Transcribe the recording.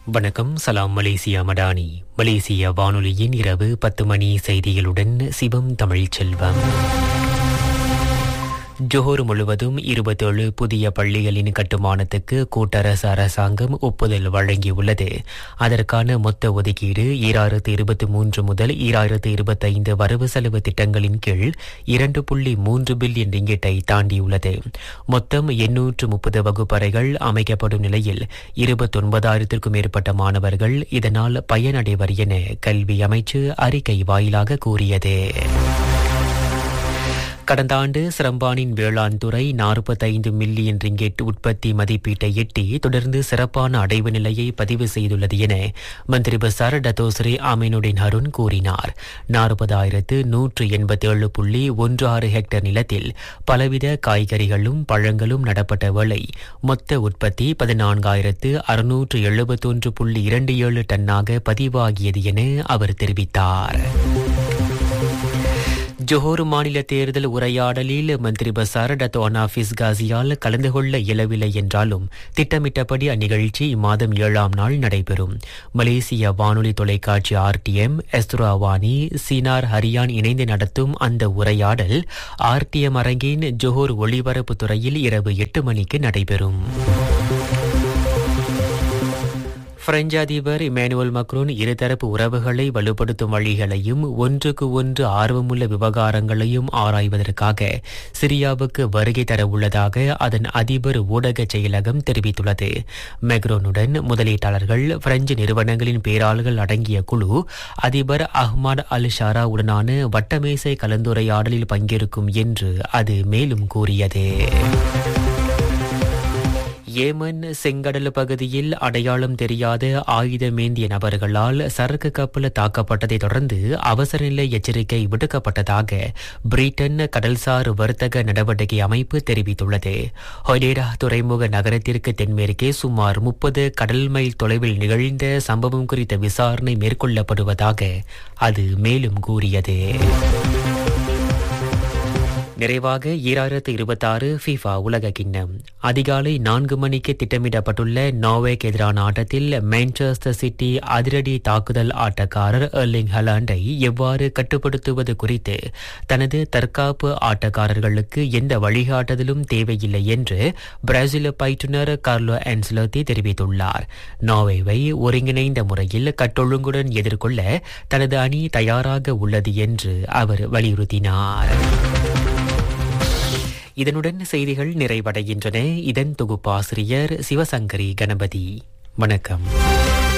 வணக்கம் சலாம் மலேசியா மடானி மலேசிய வானொலியின் இரவு பத்து மணி செய்திகளுடன் சிவம் தமிழ் செல்வம் ஜோஹர் முழுவதும் இருபத்தேழு புதிய பள்ளிகளின் கட்டுமானத்துக்கு கூட்டரசு அரசாங்கம் ஒப்புதல் வழங்கியுள்ளது அதற்கான மொத்த ஒதுக்கீடு ஈராயிரத்து இருபத்தி மூன்று முதல் ஈராயிரத்து இருபத்தைந்து வரவு செலவு திட்டங்களின் கீழ் இரண்டு புள்ளி மூன்று பில்லியன் ரிங்கிட்டை தாண்டியுள்ளது மொத்தம் எண்ணூற்று முப்பது வகுப்பறைகள் அமைக்கப்படும் நிலையில் இருபத்தொன்பதாயிரத்திற்கும் மேற்பட்ட மாணவர்கள் இதனால் பயனடைவர் என கல்வி அமைச்சு அறிக்கை வாயிலாக கூறியது கடந்த ஆண்டு சிரம்பானின் வேளாண் துறை நாற்பத்தைந்து மில்லியன் ரிங்கெட் உற்பத்தி மதிப்பீட்டை எட்டி தொடர்ந்து சிறப்பான அடைவு நிலையை பதிவு செய்துள்ளது என மந்திரி பசார் டத்தோஸ்ரீ அமீனுடின் ஹருண் கூறினார் நாற்பதாயிரத்து நூற்று எண்பத்தி ஏழு புள்ளி ஒன்று ஆறு ஹெக்டேர் நிலத்தில் பலவித காய்கறிகளும் பழங்களும் நடப்பட்ட வேளை மொத்த உற்பத்தி பதினான்காயிரத்து அறுநூற்று எழுபத்தொன்று புள்ளி இரண்டு ஏழு டன்னாக பதிவாகியது என அவர் தெரிவித்தார் ஜோஹர் மாநில தேர்தல் உரையாடலில் மந்திரி பசார் டத்தோ அனாஃபிஸ் காசியால் கலந்து கொள்ள இயலவில்லை என்றாலும் திட்டமிட்டபடி அந்நிகழ்ச்சி இம்மாதம் ஏழாம் நாள் நடைபெறும் மலேசிய வானொலி தொலைக்காட்சி ஆர்டிஎம் எஸ்துராவானி சீனார் ஹரியான் இணைந்து நடத்தும் அந்த உரையாடல் ஆர்டிஎம் அரங்கின் ஜோஹர் ஒளிபரப்பு துறையில் இரவு எட்டு மணிக்கு நடைபெறும் பிரெஞ்சு அதிபர் இமானுவல் மக்ரோன் இருதரப்பு உறவுகளை வலுப்படுத்தும் வழிகளையும் ஒன்றுக்கு ஒன்று ஆர்வமுள்ள விவகாரங்களையும் ஆராய்வதற்காக சிரியாவுக்கு வருகை தர உள்ளதாக அதன் அதிபர் ஊடக செயலகம் தெரிவித்துள்ளது மெக்ரோனுடன் முதலீட்டாளர்கள் பிரெஞ்சு நிறுவனங்களின் பேராளர்கள் அடங்கிய குழு அதிபர் அஹ்மத் அல் ஷாரா உடனான வட்டமேசை கலந்துரையாடலில் பங்கேற்கும் என்று அது மேலும் கூறியது ஏமன் செங்கடல் பகுதியில் அடையாளம் தெரியாத ஆயுதமேந்திய நபர்களால் சரக்கு கப்பல் தாக்கப்பட்டதை தொடர்ந்து அவசர நிலை எச்சரிக்கை விடுக்கப்பட்டதாக பிரிட்டன் கடல்சார் வர்த்தக நடவடிக்கை அமைப்பு தெரிவித்துள்ளது ஹொடேரா துறைமுக நகரத்திற்கு தென்மேற்கே சுமார் முப்பது கடல் மைல் தொலைவில் நிகழ்ந்த சம்பவம் குறித்த விசாரணை மேற்கொள்ளப்படுவதாக அது மேலும் கூறியது நிறைவாக ஈராயிரத்து இருபத்தாறு ஃபிஃபா உலக கிண்ணம் அதிகாலை நான்கு மணிக்கு திட்டமிடப்பட்டுள்ள நார்வேக்கு எதிரான ஆட்டத்தில் மான்செஸ்டர் சிட்டி அதிரடி தாக்குதல் ஆட்டக்காரர் எர்லிங் ஹலாண்டை எவ்வாறு கட்டுப்படுத்துவது குறித்து தனது தற்காப்பு ஆட்டக்காரர்களுக்கு எந்த வழிகாட்டுதலும் தேவையில்லை என்று பிரேசில் பயிற்றுநர் கார்லோ ஆன்சலோத்தி தெரிவித்துள்ளார் நார்வேவை ஒருங்கிணைந்த முறையில் கட்டொழுங்குடன் எதிர்கொள்ள தனது அணி தயாராக உள்ளது என்று அவர் வலியுறுத்தினார் இதனுடன் செய்திகள் நிறைவடைகின்றன இதன் தொகுப்பாசிரியர் சிவசங்கரி கணபதி வணக்கம்